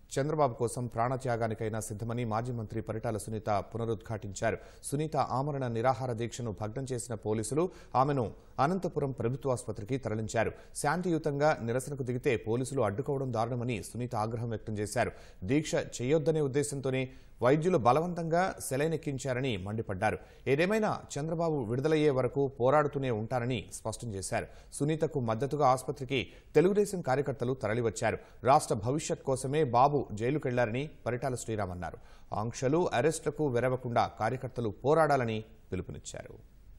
చంద్రబాబు కోసం ప్రాణత్యాగానికైనా సిద్ధమని మాజీ మంత్రి పరిటాల సునీత పునరుద్ఘాటించారు సునీత ఆమరణ నిరాహార దీక్షను భగ్నం చేసిన పోలీసులు ఆమెను అనంతపురం ప్రభుత్వాసుపత్రికి తరలించారు శాంతియుతంగా నిరసనకు దిగితే పోలీసులు అడ్డుకోవడం దారుణమని సునీత ఆగ్రహం వ్యక్తం చేశారు దీక్ష చేయొద్దనే ఉద్దేశంతోనే వైద్యులు బలవంతంగా సెలైనెక్కించారని మండిపడ్డారు ఏదేమైనా చంద్రబాబు విడుదలయ్యే వరకు పోరాడుతూనే ఉంటారని స్పష్టం చేశారు సునీతకు మద్దతుగా ఆసుపత్రికి తెలుగుదేశం కార్యకర్తలు తరలివచ్చారు రాష్ట్ర భవిష్యత్ కోసమే బాబు జైలుకెళ్లారని పరిటాల శ్రీరామ్ అన్నారు ఆంక్షలు అరెస్టులకు వెరవకుండా కార్యకర్తలు పోరాడాలని పిలుపునిచ్చారు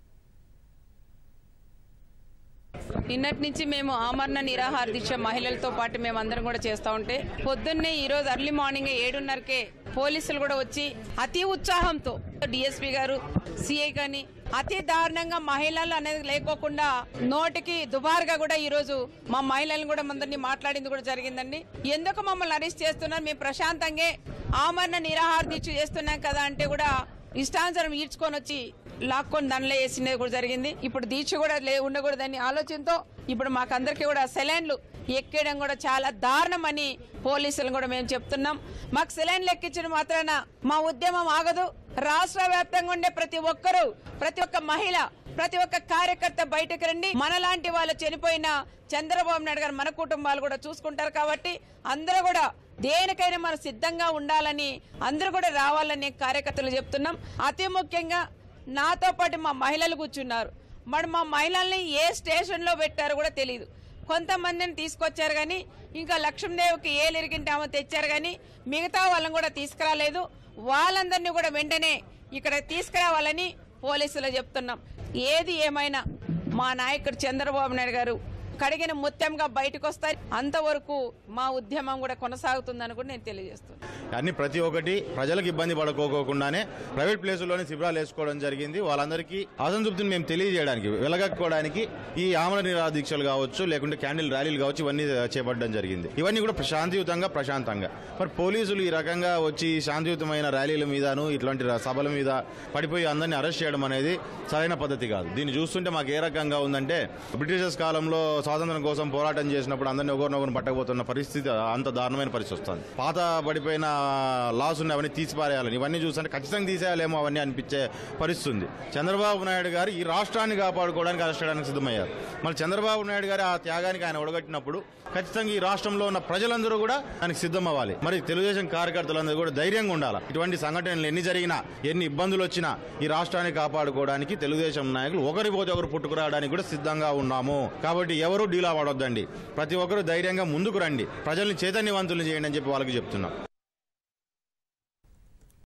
నిన్నటి నుంచి మేము ఆమరణ నిరాహార దీక్ష మహిళలతో పాటు మేము అందరం కూడా చేస్తా ఉంటే పొద్దున్నే ఈ రోజు అర్లీ మార్నింగ్ ఏడున్నరకే పోలీసులు కూడా వచ్చి అతి ఉత్సాహంతో డిఎస్పీ గారు సిఐ కానీ అతి దారుణంగా మహిళలు అనేది లేకోకుండా నోటికి దుబారుగా కూడా ఈ రోజు మా మహిళలను కూడా మందరిని మాట్లాడింది కూడా జరిగిందండి ఎందుకు మమ్మల్ని అరెస్ట్ చేస్తున్నారు మేము ప్రశాంతంగా ఆమరణ నిరాహార దీక్ష చేస్తున్నాం కదా అంటే కూడా ఇష్టానుసారం ఈడ్చుకొని వచ్చి లాక్కొని దండలో వేసినది కూడా జరిగింది ఇప్పుడు దీక్ష కూడా లే ఉండకూడదని ఆలోచనతో ఇప్పుడు మాకందరికీ కూడా సెలైన్లు ఎక్కడం కూడా చాలా దారుణమని పోలీసులు కూడా మేము చెప్తున్నాం మాకు సెలైన్లు ఎక్కించిన మాత్రాన మా ఉద్యమం ఆగదు రాష్ట్ర వ్యాప్తంగా ఉండే ప్రతి ఒక్కరూ ప్రతి ఒక్క మహిళ ప్రతి ఒక్క కార్యకర్త బయటకు రండి మనలాంటి వాళ్ళు చనిపోయిన చంద్రబాబు నాయుడు గారు మన కుటుంబాలు కూడా చూసుకుంటారు కాబట్టి అందరూ కూడా దేనికైనా మనం సిద్ధంగా ఉండాలని అందరూ కూడా రావాలని కార్యకర్తలు చెప్తున్నాం అతి ముఖ్యంగా నాతో పాటు మా మహిళలు కూర్చున్నారు మరి మా మహిళల్ని ఏ స్టేషన్లో పెట్టారో కూడా తెలియదు కొంతమందిని తీసుకొచ్చారు కానీ ఇంకా లక్ష్మీదేవికి ఏ లిరిగింటామో తెచ్చారు కానీ మిగతా వాళ్ళని కూడా తీసుకురాలేదు వాళ్ళందరినీ కూడా వెంటనే ఇక్కడ తీసుకురావాలని పోలీసులు చెప్తున్నాం ఏది ఏమైనా మా నాయకుడు చంద్రబాబు నాయుడు గారు కడిగిన ముత్యంగా బయటకు వస్తారు అంతవరకు మా ఉద్యమం కూడా కొనసాగుతుందని కూడా నేను తెలియజేస్తున్నాను అన్ని ప్రతి ఒక్కటి ప్రజలకు ఇబ్బంది పడుకోకుండానే ప్రైవేట్ ప్లేసుల్లోనే శిబిరాలు వేసుకోవడం జరిగింది వాళ్ళందరికీ అసంతృప్తిని మేము తెలియజేయడానికి వెలగక్కోవడానికి ఈ ఆమర నిరాహార దీక్షలు కావచ్చు లేకుంటే క్యాండిల్ ర్యాలీలు కావచ్చు ఇవన్నీ చేపట్టడం జరిగింది ఇవన్నీ కూడా శాంతియుతంగా ప్రశాంతంగా మరి పోలీసులు ఈ రకంగా వచ్చి శాంతియుతమైన ర్యాలీల మీదను ఇట్లాంటి ర- సభల మీద పడిపోయి అందరినీ అరెస్ట్ చేయడం అనేది సరైన పద్ధతి కాదు దీన్ని చూస్తుంటే మాకు ఏ రకంగా ఉందంటే బ్రిటిషర్స్ కాలంలో స్వాతంత్రం కోసం పోరాటం చేసినప్పుడు అందరినీ ఒకరినొకరు పట్టకపోతున్న పరిస్థితి అంత దారుణమైన పరిస్థితి వస్తుంది పాత పడిపోయిన లాస్ ఉన్నాయి అవన్నీ తీసిపారేయాలని ఇవన్నీ చూస్తుంటే ఖచ్చితంగా తీసేయాలేమో అవన్నీ అనిపించే పరిస్థితి ఉంది చంద్రబాబు నాయుడు గారు ఈ రాష్ట్రాన్ని కాపాడుకోవడానికి అరెస్ట్ చేయడానికి సిద్ధమయ్యారు మరి చంద్రబాబు నాయుడు గారు ఆ త్యాగానికి ఆయన ఒడగట్టినప్పుడు ఖచ్చితంగా ఈ రాష్ట్రంలో ఉన్న ప్రజలందరూ కూడా దానికి సిద్ధం అవ్వాలి మరి తెలుగుదేశం కార్యకర్తలందరూ కూడా ధైర్యంగా ఉండాలి ఇటువంటి సంఘటనలు ఎన్ని జరిగినా ఎన్ని ఇబ్బందులు వచ్చినా ఈ రాష్ట్రాన్ని కాపాడుకోవడానికి తెలుగుదేశం నాయకులు ఒకరి పోతే ఒకరు పుట్టుకురావడానికి కూడా సిద్ధంగా ఉన్నాము కాబట్టి ఎవరు డీలా పడొద్దండి ప్రతి ఒక్కరు ధైర్యంగా ముందుకు రండి ప్రజల్ని చైతన్యవంతులు చేయండి అని చెప్పి వాళ్ళకి చెప్తున్నాం